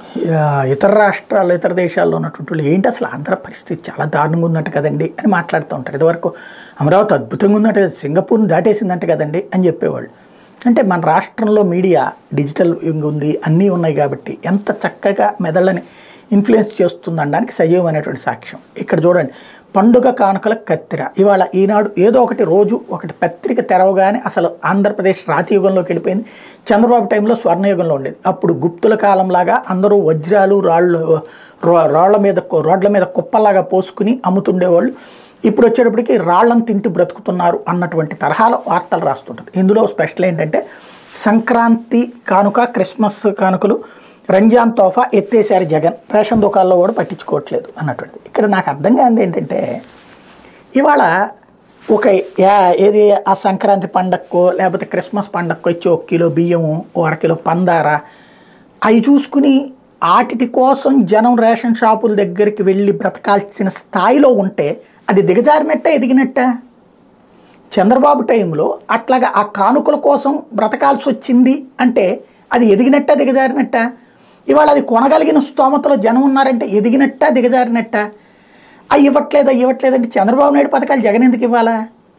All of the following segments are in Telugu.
ఆ, ఇతర రాష్ట్రాలు ఇతర దేశాల్లో ఉన్నటువంటి వాళ్ళు ఏంటి అసలు ఆంధ్ర పరిస్థితి చాలా దారుణంగా ఉందంట కదండి అని మాట్లాడుతూ ఉంటారు ఇదివరకు అమరావతి అద్భుతంగా ఉందంట సింగపూర్ని దాటేసిందంట కదండి అని చెప్పేవాళ్ళు అంటే మన రాష్ట్రంలో మీడియా డిజిటల్ యుగం ఉంది అన్నీ ఉన్నాయి కాబట్టి ఎంత చక్కగా మెదళ్ళని ఇన్ఫ్లుయెన్స్ చేస్తుందనడానికి సజీవమైనటువంటి సాక్ష్యం ఇక్కడ చూడండి పండుగ కానుకల కత్తిర ఇవాళ ఈనాడు ఏదో ఒకటి రోజు ఒకటి పత్రిక తెరవగానే అసలు ఆంధ్రప్రదేశ్ రాతియుగంలోకి వెళ్ళిపోయింది చంద్రబాబు టైంలో స్వర్ణయుగంలో ఉండేది అప్పుడు గుప్తుల కాలంలాగా అందరూ వజ్రాలు రాళ్ళు రా- రాళ్ల మీద రోడ్ల మీద కుప్పలాగా పోసుకుని అమ్ముతుండేవాళ్ళు ఇప్పుడు వచ్చేటప్పటికి రాళ్ళను తింటూ బ్రతుకుతున్నారు అన్నటువంటి తరహాలో వార్తలు రాస్తుంటారు ఇందులో స్పెషల్ ఏంటంటే సంక్రాంతి కానుక క్రిస్మస్ కానుకలు రంజాన్ తోఫా ఎత్తేసారు జగన్ రేషన్ దుకాణాల్లో కూడా పట్టించుకోవట్లేదు అన్నటువంటిది ఇక్కడ నాకు అర్థం కానిది ఏంటంటే ఇవాళ ఒక యా- ఏది ఆ సంక్రాంతి పండక్కో లేకపోతే క్రిస్మస్ పండక్కో ఇచ్చి ఒక కిలో బియ్యము ఓ అరకిలో పందార అవి చూసుకుని ఆటిటి కోసం జనం రేషన్ షాపుల దగ్గరికి వెళ్ళి బ్రతకాల్సిన స్థాయిలో ఉంటే అది దిగజారినట్ట ఎదిగినట్ట చంద్రబాబు టైంలో అట్లాగా ఆ కానుకల కోసం బ్రతకాల్సి వచ్చింది అంటే అది ఎదిగినట్ట దిగజారినట్ట ఇవాళ అది కొనగలిగిన స్తోమతలో జనం ఉన్నారంటే ఎదిగినట్ట దిగజారినట్ట అవి ఇవ్వట్లేదు అవి ఇవ్వట్లేదంటే చంద్రబాబు నాయుడు పథకాలు జగన్ ఎందుకు ఇవ్వాలా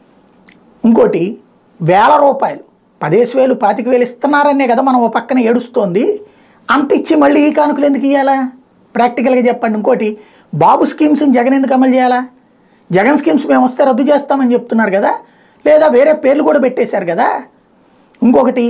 ఇంకోటి వేల రూపాయలు పదేసి వేలు పాతిక వేలు ఇస్తున్నారనే కదా మనం ఓ పక్కన ఏడుస్తోంది అంత ఇచ్చి మళ్ళీ ఈ కానుకలు ఎందుకు ఇవ్వాలా ప్రాక్టికల్గా చెప్పండి ఇంకోటి బాబు స్కీమ్స్ని జగన్ ఎందుకు అమలు చేయాలా జగన్ స్కీమ్స్ మేము వస్తే రద్దు చేస్తామని చెప్తున్నారు కదా లేదా వేరే పేర్లు కూడా పెట్టేశారు కదా ఇంకొకటి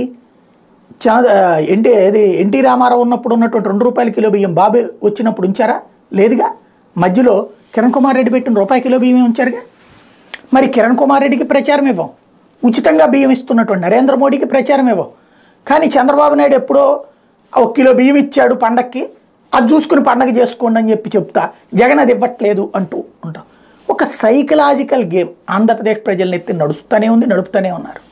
చా ఎన్టీ ఏది ఎన్టీ రామారావు ఉన్నప్పుడు ఉన్నటువంటి రెండు రూపాయల కిలో బియ్యం బాబు వచ్చినప్పుడు ఉంచారా లేదుగా మధ్యలో కిరణ్ కుమార్ రెడ్డి పెట్టిన రూపాయి కిలో బియ్యం ఉంచారుగా మరి కిరణ్ కుమార్ రెడ్డికి ప్రచారం ఇవ్వం ఉచితంగా బియ్యం ఇస్తున్నటువంటి నరేంద్ర మోడీకి ప్రచారం ఇవ్వం కానీ చంద్రబాబు నాయుడు ఎప్పుడో ఒక కిలో బియ్యం ఇచ్చాడు పండక్కి అది చూసుకుని పండగ చేసుకోండి అని చెప్పి చెప్తా జగన్ అది ఇవ్వట్లేదు అంటూ ఉంటాం ఒక సైకలాజికల్ గేమ్ ఆంధ్రప్రదేశ్ ప్రజల్ని ఎత్తి నడుస్తూనే ఉంది నడుపుతూనే ఉన్నారు